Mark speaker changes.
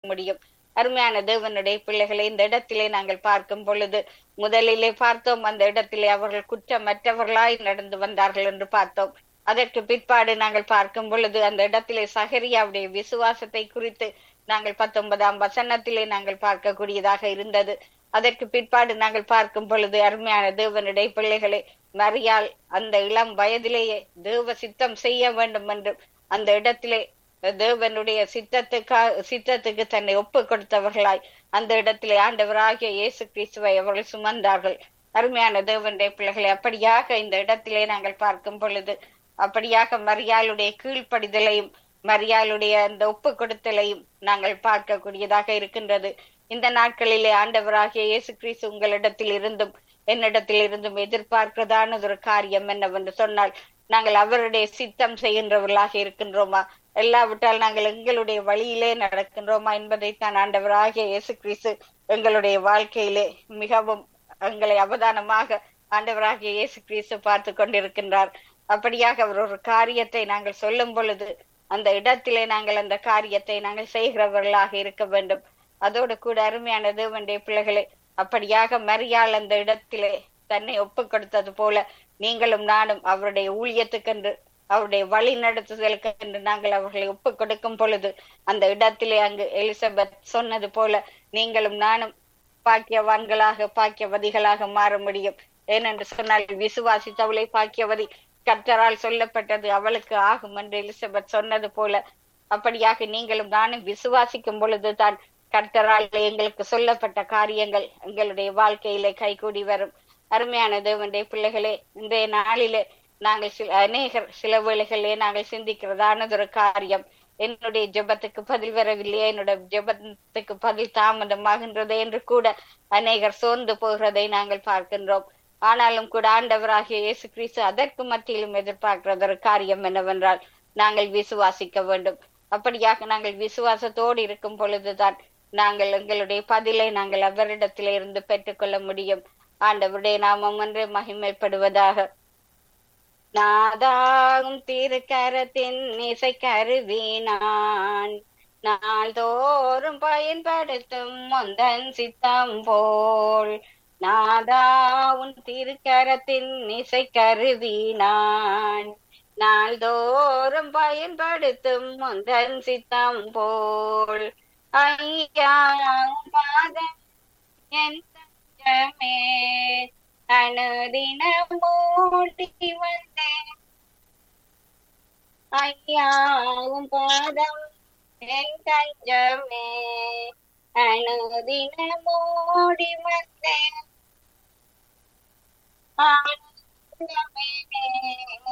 Speaker 1: முடியும் அருமையான தேவனுடைய பிள்ளைகளை இந்த இடத்திலே நாங்கள் பார்க்கும் பொழுது முதலிலே பார்த்தோம் அந்த இடத்திலே அவர்கள் குற்றமற்றவர்களாய் நடந்து வந்தார்கள் என்று பார்த்தோம் அதற்கு பிற்பாடு நாங்கள் பார்க்கும் பொழுது அந்த இடத்திலே சகரியாவுடைய விசுவாசத்தை குறித்து நாங்கள் பத்தொன்பதாம் வசனத்திலே நாங்கள் பார்க்கக்கூடியதாக இருந்தது அதற்கு பிற்பாடு நாங்கள் பார்க்கும் பொழுது அருமையான தேவனுடைய பிள்ளைகளை மரியாள் அந்த இளம் வயதிலேயே தேவ சித்தம் செய்ய வேண்டும் என்று அந்த இடத்திலே தேவனுடைய சித்தத்துக்காக சித்தத்துக்கு தன்னை ஒப்பு கொடுத்தவர்களாய் அந்த இடத்திலே ஆண்டவராகிய இயேசு கிறிஸ்துவை அவர்கள் சுமந்தார்கள் அருமையான தேவனுடைய பிள்ளைகளை அப்படியாக இந்த இடத்திலே நாங்கள் பார்க்கும் பொழுது அப்படியாக மரியாளுடைய கீழ்ப்படிதலையும் மரியாளுடைய அந்த ஒப்பு கொடுத்தலையும் நாங்கள் பார்க்கக்கூடியதாக இருக்கின்றது இந்த நாட்களிலே ஆண்டவராகிய இயேசு கிறிஸ்து உங்களிடத்தில் இருந்தும் என்னிடத்தில் இருந்தும் எதிர்பார்க்கிறதானது ஒரு காரியம் என்னவென்று சொன்னால் நாங்கள் அவருடைய சித்தம் செய்கின்றவர்களாக இருக்கின்றோமா எல்லாவிட்டால் நாங்கள் எங்களுடைய வழியிலே நடக்கின்றோமா என்பதைத்தான் ஆண்டவராகிய இயேசு கிறிஸ்து எங்களுடைய வாழ்க்கையிலே மிகவும் எங்களை அவதானமாக ஆண்டவராகிய இயேசு கிறிஸ்து பார்த்து கொண்டிருக்கின்றார் அப்படியாக அவர் ஒரு காரியத்தை நாங்கள் சொல்லும் பொழுது அந்த இடத்திலே நாங்கள் அந்த காரியத்தை நாங்கள் செய்கிறவர்களாக இருக்க வேண்டும் அதோடு கூட அருமையான தேவனுடைய பிள்ளைகளை அப்படியாக மரியாள் அந்த இடத்திலே தன்னை ஒப்பு கொடுத்தது போல நீங்களும் நானும் அவருடைய ஊழியத்துக்கென்று அவருடைய வழி நடத்துதலுக்கு என்று நாங்கள் அவர்களை ஒப்பு கொடுக்கும் பொழுது அந்த இடத்திலே அங்கு எலிசபெத் சொன்னது போல நீங்களும் நானும் பாக்கியவான்களாக பாக்கியவதிகளாக மாற முடியும் ஏனென்று சொன்னால் விசுவாசித்தவளை பாக்கியவதி கர்த்தரால் சொல்லப்பட்டது அவளுக்கு ஆகும் என்று எலிசபெத் சொன்னது போல அப்படியாக நீங்களும் நானும் விசுவாசிக்கும் பொழுது தான் கர்த்தரால் எங்களுக்கு சொல்லப்பட்ட காரியங்கள் எங்களுடைய வாழ்க்கையிலே கைகூடி வரும் அருமையான தேவனுடைய பிள்ளைகளே இன்றைய நாளிலே நாங்கள் சில அநேகர் சில வேளைகளிலே நாங்கள் சிந்திக்கிறதானது ஒரு காரியம் என்னுடைய ஜெபத்துக்கு பதில் வரவில்லையே என்னுடைய ஜெபத்துக்கு பதில் தாமதமாகின்றதே என்று கூட அநேகர் சோர்ந்து போகிறதை நாங்கள் பார்க்கின்றோம் ஆனாலும் கூட ஆண்டவராகிய இயேசு கிறிஸ்து அதற்கு மத்தியிலும் எதிர்பார்க்கிறது ஒரு காரியம் என்னவென்றால் நாங்கள் விசுவாசிக்க வேண்டும் அப்படியாக நாங்கள் விசுவாசத்தோடு இருக்கும் பொழுதுதான் நாங்கள் எங்களுடைய பதிலை நாங்கள் அவரிடத்திலே இருந்து பெற்றுக்கொள்ள முடியும் ஆண்டவருடைய நாமம் ஒன்று மகிமைப்படுவதாக நாதாகும் திருக்கரத்தின் இசை கருவி நான் நாள்தோறும் பயன்படுத்தும் முந்தன் சித்தம் போல் நாதா உன் திருக்கரத்தின் இசை கருவி நான் நாள்தோறும் பயன்படுத்தும் முந்தன் சித்தம் போல் ஐயா பாதம் என் தஞ்சமே அனுதினம் மூடி வந்தேன் ஐயாவும் பாதம் என் தஞ்சமே அனுதினம் மூடி வந்தேன் ஆனந்தமே